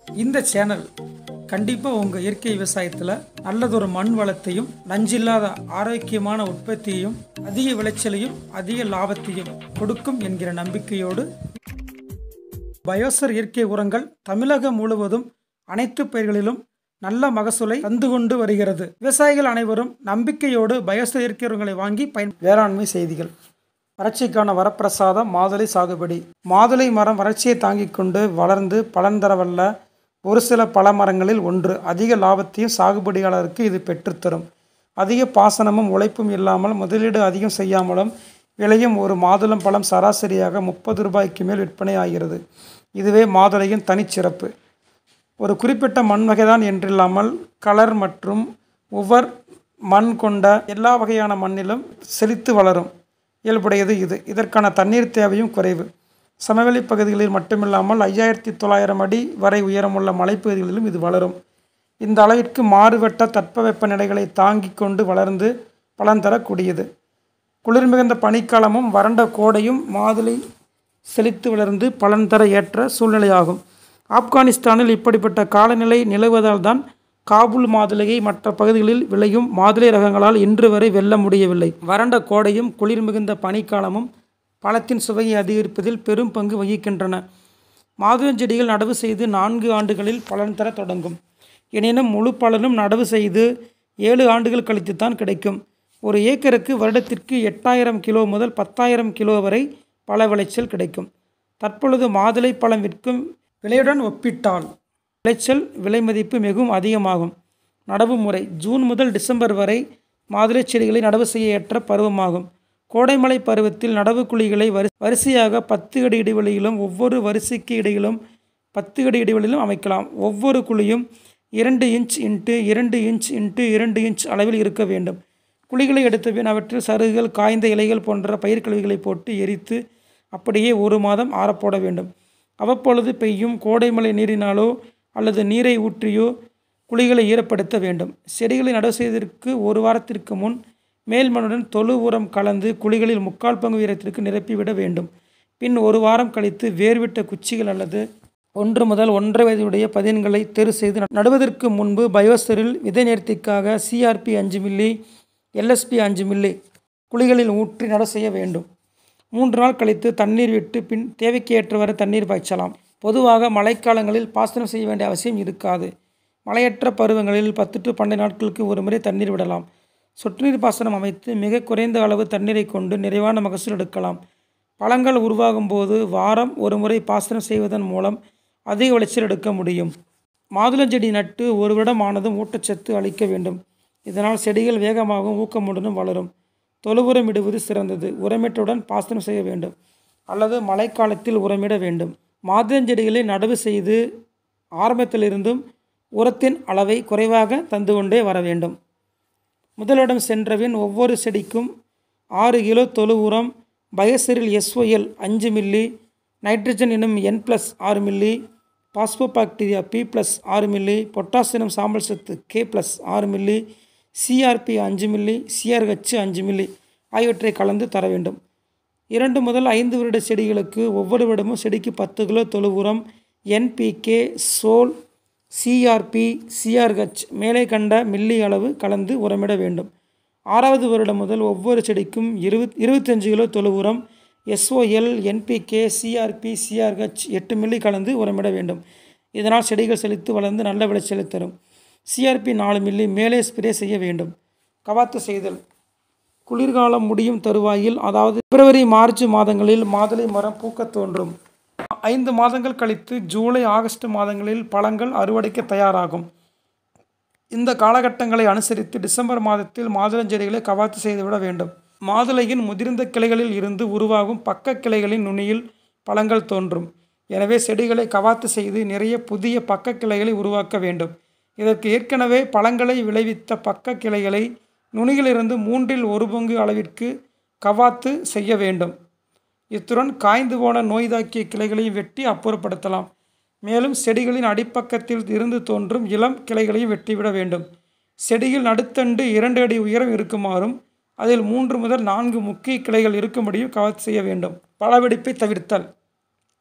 இந்த சேனல் கண்டிப்பாக உங்கள் இயற்கை விவசாயத்தில் நல்லதொரு மண் வளத்தையும் நஞ்சில்லாத ஆரோக்கியமான உற்பத்தியையும் அதிக விளைச்சலையும் அதிக லாபத்தையும் கொடுக்கும் என்கிற நம்பிக்கையோடு பயோசர் இயற்கை உரங்கள் தமிழகம் முழுவதும் அனைத்து பயிர்களிலும் நல்ல மகசூலை தந்து கொண்டு வருகிறது விவசாயிகள் அனைவரும் நம்பிக்கையோடு பயோசர் இயற்கை உரங்களை வாங்கி பயன் வேளாண்மை செய்திகள் வறட்சிக்கான வரப்பிரசாதம் மாதுளை சாகுபடி மாதுளை மரம் வறட்சியை தாங்கிக் கொண்டு வளர்ந்து பலன் தரவல்ல ஒரு சில பல மரங்களில் ஒன்று அதிக லாபத்தையும் சாகுபடியாளருக்கு இது பெற்றுத்தரும் அதிக பாசனமும் உழைப்பும் இல்லாமல் முதலீடு அதிகம் செய்யாமலும் விலையும் ஒரு மாதுளம் பழம் சராசரியாக முப்பது ரூபாய்க்கு மேல் விற்பனை ஆகிறது இதுவே மாதுளையின் தனிச்சிறப்பு ஒரு குறிப்பிட்ட மண் வகைதான் என்றில்லாமல் கலர் மற்றும் உவர் மண் கொண்ட எல்லா வகையான மண்ணிலும் செழித்து வளரும் இயல்புடையது இது இதற்கான தண்ணீர் தேவையும் குறைவு சமவெளி பகுதிகளில் மட்டுமில்லாமல் ஐயாயிரத்தி தொள்ளாயிரம் அடி வரை உயரமுள்ள மலைப்பகுதிகளிலும் இது வளரும் இந்த அளவிற்கு மாறுபட்ட தட்பவெப்ப நிலைகளை தாங்கிக் கொண்டு வளர்ந்து பலன் தரக்கூடியது குளிர் மிகுந்த பனிக்காலமும் வறண்ட கோடையும் மாதுளை செழித்து வளர்ந்து பலன் தர ஏற்ற சூழ்நிலையாகும் ஆப்கானிஸ்தானில் இப்படிப்பட்ட காலநிலை நிலவுவதால் தான் காபூல் மாதுளையை மற்ற பகுதிகளில் விளையும் மாதுளை ரகங்களால் இன்று வரை வெல்ல முடியவில்லை வறண்ட கோடையும் குளிர் மிகுந்த பனிக்காலமும் பழத்தின் சுவையை அதிகரிப்பதில் பெரும் பங்கு வகிக்கின்றன மாதுளஞ்செடிகள் நடவு செய்து நான்கு ஆண்டுகளில் பலன் தர தொடங்கும் எனினும் முழு பலனும் நடவு செய்து ஏழு ஆண்டுகள் கழித்துத்தான் கிடைக்கும் ஒரு ஏக்கருக்கு வருடத்திற்கு எட்டாயிரம் கிலோ முதல் பத்தாயிரம் கிலோ வரை பல விளைச்சல் கிடைக்கும் தற்பொழுது மாதுளை பழம் விற்கும் விலையுடன் ஒப்பிட்டால் விளைச்சல் விலை மதிப்பு மிகவும் அதிகமாகும் நடவு முறை ஜூன் முதல் டிசம்பர் வரை மாதுளை செடிகளை நடவு செய்ய ஏற்ற பருவமாகும் கோடைமழை பருவத்தில் நடவு குழிகளை வரி வரிசையாக பத்து அடி இடைவெளியிலும் ஒவ்வொரு வரிசைக்கு இடையிலும் பத்து அடி இடைவெளியிலும் அமைக்கலாம் ஒவ்வொரு குழியும் இரண்டு இன்ச் இன்ட்டு இரண்டு இன்ச் இன்ட்டு இரண்டு இன்ச் அளவில் இருக்க வேண்டும் குழிகளை எடுத்த பின் அவற்றில் சருகுகள் காய்ந்த இலைகள் போன்ற பயிர்க்கழிவுகளை போட்டு எரித்து அப்படியே ஒரு மாதம் ஆறப்போட வேண்டும் அவ்வப்பொழுது பெய்யும் கோடைமழை நீரினாலோ அல்லது நீரை ஊற்றியோ குழிகளை ஈரப்படுத்த வேண்டும் செடிகளை நடவு செய்வதற்கு ஒரு வாரத்திற்கு முன் மேல் மண்ணுடன் தொழு உரம் கலந்து குழிகளில் முக்கால் பங்கு உயரத்திற்கு நிரப்பிவிட வேண்டும் பின் ஒரு வாரம் கழித்து வேர்விட்ட குச்சிகள் அல்லது ஒன்று முதல் ஒன்றரை வயதுடைய பதின்களை தேர்வு செய்து நடுவதற்கு முன்பு பயோஸ்டரில் விதை நேர்த்திக்காக சிஆர்பி அஞ்சு மில்லி எல்எஸ்பி அஞ்சு மில்லி குழிகளில் ஊற்றி நடவு செய்ய வேண்டும் மூன்று நாள் கழித்து தண்ணீர் விட்டு பின் தேவைக்கு ஏற்றவாறு தண்ணீர் பாய்ச்சலாம் பொதுவாக மழைக்காலங்களில் பாசனம் செய்ய வேண்டிய அவசியம் இருக்காது மழையற்ற பருவங்களில் பத்து டு பன்னெண்டு நாட்களுக்கு ஒரு முறை தண்ணீர் விடலாம் சொட்டு நீர் பாசனம் அமைத்து மிக குறைந்த அளவு தண்ணீரை கொண்டு நிறைவான மகசூல் எடுக்கலாம் பழங்கள் உருவாகும் போது வாரம் ஒரு முறை பாசனம் செய்வதன் மூலம் அதிக விளைச்சல் எடுக்க முடியும் மாதுளஞ்செடி நட்டு ஒரு வருடம் ஆனதும் ஊட்டச்சத்து அளிக்க வேண்டும் இதனால் செடிகள் வேகமாகவும் ஊக்கமுடனும் வளரும் தொழு உரம் இடுவது சிறந்தது உரமிட்டவுடன் பாசனம் செய்ய வேண்டும் அல்லது மழைக்காலத்தில் உரமிட வேண்டும் மாதுளஞ்செடிகளை நடவு செய்து ஆரம்பத்திலிருந்தும் உரத்தின் அளவை குறைவாக தந்து கொண்டே வர வேண்டும் முதலிடம் சென்றபின் ஒவ்வொரு செடிக்கும் ஆறு கிலோ தொழு உரம் பயசரில் எஸ்ஒஎல் அஞ்சு மில்லி நைட்ரஜன் எனும் என் ப்ளஸ் ஆறு மில்லி பாஸ்போபாக்டீரியா பி ப்ளஸ் ஆறு மில்லி பொட்டாசியம் சாம்பல் சத்து கே ப்ளஸ் ஆறு மில்லி சிஆர்பி அஞ்சு மில்லி சிஆர்ஹெச் அஞ்சு மில்லி ஆகியவற்றை கலந்து தர வேண்டும் இரண்டு முதல் ஐந்து வருட செடிகளுக்கு ஒவ்வொரு வருடமும் செடிக்கு பத்து கிலோ தொழு உரம் என்பிகே சோல் சிஆர்பி சிஆர்ஹெச் மேலே கண்ட மில்லி அளவு கலந்து உரமிட வேண்டும் ஆறாவது வருடம் முதல் ஒவ்வொரு செடிக்கும் இருபத் இருபத்தஞ்சு கிலோ தொழு உரம் எஸ்ஓஎல் என்பிகே சிஆர்பி சிஆர்ஹெச் எட்டு மில்லி கலந்து உரமிட வேண்டும் இதனால் செடிகள் செழித்து வளர்ந்து நல்ல விளைச்சலை தரும் சிஆர்பி நாலு மில்லி மேலே ஸ்ப்ரே செய்ய வேண்டும் கவாத்து செய்தல் குளிர்காலம் முடியும் தருவாயில் அதாவது பிப்ரவரி மார்ச் மாதங்களில் மாதுளை மரம் பூக்கத் தோன்றும் ஐந்து மாதங்கள் கழித்து ஜூலை ஆகஸ்ட் மாதங்களில் பழங்கள் அறுவடைக்கு தயாராகும் இந்த காலகட்டங்களை அனுசரித்து டிசம்பர் மாதத்தில் மாதுளஞ்செடிகளை கவாத்து செய்துவிட வேண்டும் மாதுளையின் முதிர்ந்த கிளைகளில் இருந்து உருவாகும் பக்க கிளைகளின் நுனியில் பழங்கள் தோன்றும் எனவே செடிகளை கவாத்து செய்து நிறைய புதிய பக்க கிளைகளை உருவாக்க வேண்டும் இதற்கு ஏற்கனவே பழங்களை விளைவித்த பக்க கிளைகளை நுனியிலிருந்து மூன்றில் ஒரு பங்கு அளவிற்கு கவாத்து செய்ய வேண்டும் இத்துடன் காய்ந்து போன நோய் தாக்கிய கிளைகளையும் வெட்டி அப்புறப்படுத்தலாம் மேலும் செடிகளின் அடிப்பக்கத்தில் இருந்து தோன்றும் இளம் கிளைகளையும் வெட்டிவிட வேண்டும் செடியில் நடுத்தண்டு இரண்டு அடி உயரம் இருக்குமாறும் அதில் மூன்று முதல் நான்கு முக்கிய கிளைகள் இருக்கும்படியும் கவாத்து செய்ய வேண்டும் பழவெடிப்பை தவிர்த்தல்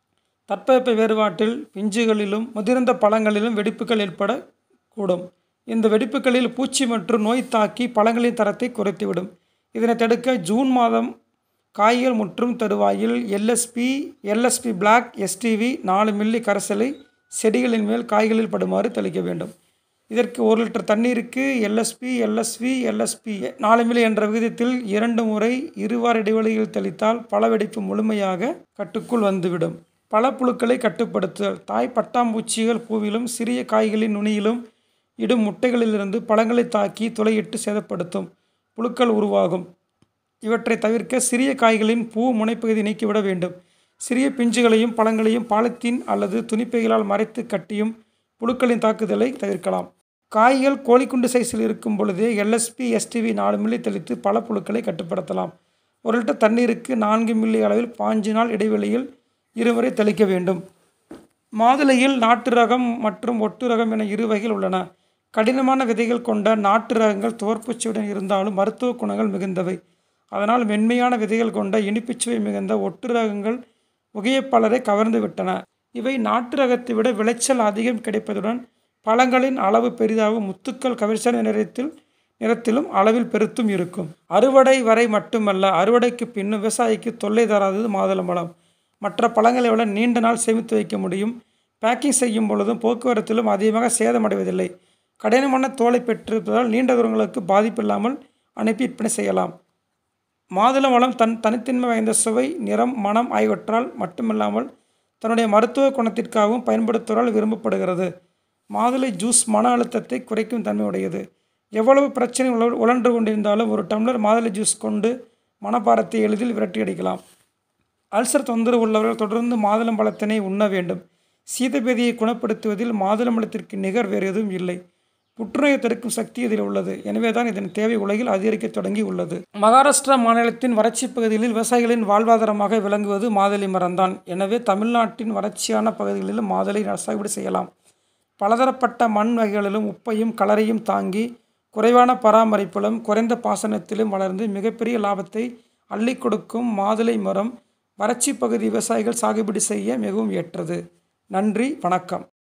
தட்பவெப்ப வேறுபாட்டில் பிஞ்சுகளிலும் முதிர்ந்த பழங்களிலும் வெடிப்புகள் ஏற்படக்கூடும் இந்த வெடிப்புகளில் பூச்சி மற்றும் நோய் தாக்கி பழங்களின் தரத்தை குறைத்துவிடும் இதனை தடுக்க ஜூன் மாதம் காய்கள் முற்றும் தருவாயில் எல்எஸ்பி எல்எஸ்பி பிளாக் எஸ்டிவி நாலு மில்லி கரைசலை செடிகளின் மேல் காய்களில் படுமாறு தெளிக்க வேண்டும் இதற்கு ஒரு லிட்டர் தண்ணீருக்கு எல்எஸ்பி எல்எஸ்வி எல்எஸ்பி நாலு மில்லி என்ற விகிதத்தில் இரண்டு முறை இருவார இடைவெளியில் தெளித்தால் பழவெடிப்பு முழுமையாக கட்டுக்குள் வந்துவிடும் பழப்புழுக்களை கட்டுப்படுத்துதல் தாய் பட்டாம்பூச்சிகள் பூவிலும் சிறிய காய்களின் நுனியிலும் இடும் முட்டைகளிலிருந்து பழங்களை தாக்கி துளையிட்டு சேதப்படுத்தும் புழுக்கள் உருவாகும் இவற்றை தவிர்க்க சிறிய காய்களின் பூ முனைப்பகுதி நீக்கிவிட வேண்டும் சிறிய பிஞ்சுகளையும் பழங்களையும் பாலித்தீன் அல்லது துணிப்பைகளால் மறைத்து கட்டியும் புழுக்களின் தாக்குதலை தவிர்க்கலாம் காய்கள் கோழிக்குண்டு சைஸில் இருக்கும் பொழுதே எல்எஸ்பி எஸ்டிவி நாலு மில்லி தெளித்து பல புழுக்களை கட்டுப்படுத்தலாம் ஒரு லிட்டர் தண்ணீருக்கு நான்கு மில்லி அளவில் பாஞ்சு நாள் இடைவெளியில் இருமுறை தெளிக்க வேண்டும் மாதுளையில் நாட்டு ரகம் மற்றும் ஒட்டு ரகம் என இரு வகைகள் உள்ளன கடினமான விதைகள் கொண்ட நாட்டு ரகங்கள் துவர்ப்புச்சுவையுடன் இருந்தாலும் மருத்துவ குணங்கள் மிகுந்தவை அதனால் மென்மையான விதைகள் கொண்ட இனிப்புச்சுவை மிகுந்த ஒட்டு ரகங்கள் புகையப்பாளரை கவர்ந்து விட்டன இவை நாட்டு ரகத்தை விட விளைச்சல் அதிகம் கிடைப்பதுடன் பழங்களின் அளவு பெரிதாகவும் முத்துக்கள் கவர்ச்சியான நிறத்தில் நிறத்திலும் அளவில் பெருத்தும் இருக்கும் அறுவடை வரை மட்டுமல்ல அறுவடைக்கு பின்னும் விவசாயிக்கு தொல்லை தராதது மாதுளம்பழம் மற்ற பழங்களை விட நீண்ட நாள் சேமித்து வைக்க முடியும் பேக்கிங் செய்யும் பொழுதும் போக்குவரத்திலும் அதிகமாக சேதமடைவதில்லை கடினமான தோலை பெற்றிருப்பதால் நீண்ட தூரங்களுக்கு பாதிப்பில்லாமல் அனுப்பி விற்பனை செய்யலாம் மாதுளம்பழம் தன் தனித்தன்மை வாய்ந்த சுவை நிறம் மனம் ஆகியவற்றால் மட்டுமில்லாமல் தன்னுடைய மருத்துவ குணத்திற்காகவும் பயன்படுத்துவதால் விரும்பப்படுகிறது மாதுளை ஜூஸ் மன அழுத்தத்தை குறைக்கும் தன்மை உடையது எவ்வளவு பிரச்சனை உழ உழன்று கொண்டிருந்தாலும் ஒரு டம்ளர் மாதுளை ஜூஸ் கொண்டு மனப்பாரத்தை எளிதில் விரட்டி அடிக்கலாம் அல்சர் தொந்தரவு உள்ளவர்கள் தொடர்ந்து மாதுளம்பழத்தினை உண்ண வேண்டும் சீதபேதியை குணப்படுத்துவதில் மாதுளம்பழத்திற்கு நிகர் வேறு எதுவும் இல்லை புற்றுநோயை தடுக்கும் சக்தி இதில் உள்ளது எனவே தான் இதன் தேவை உலகில் அதிகரிக்க தொடங்கி உள்ளது மகாராஷ்டிரா மாநிலத்தின் வறட்சி பகுதிகளில் விவசாயிகளின் வாழ்வாதாரமாக விளங்குவது மாதுளை மரம்தான் எனவே தமிழ்நாட்டின் வறட்சியான பகுதிகளிலும் மாதுளை சாகுபடி செய்யலாம் பலதரப்பட்ட மண் வகைகளிலும் உப்பையும் கலரையும் தாங்கி குறைவான பராமரிப்பிலும் குறைந்த பாசனத்திலும் வளர்ந்து மிகப்பெரிய லாபத்தை அள்ளி கொடுக்கும் மாதுளை மரம் வறட்சி பகுதி விவசாயிகள் சாகுபடி செய்ய மிகவும் ஏற்றது நன்றி வணக்கம்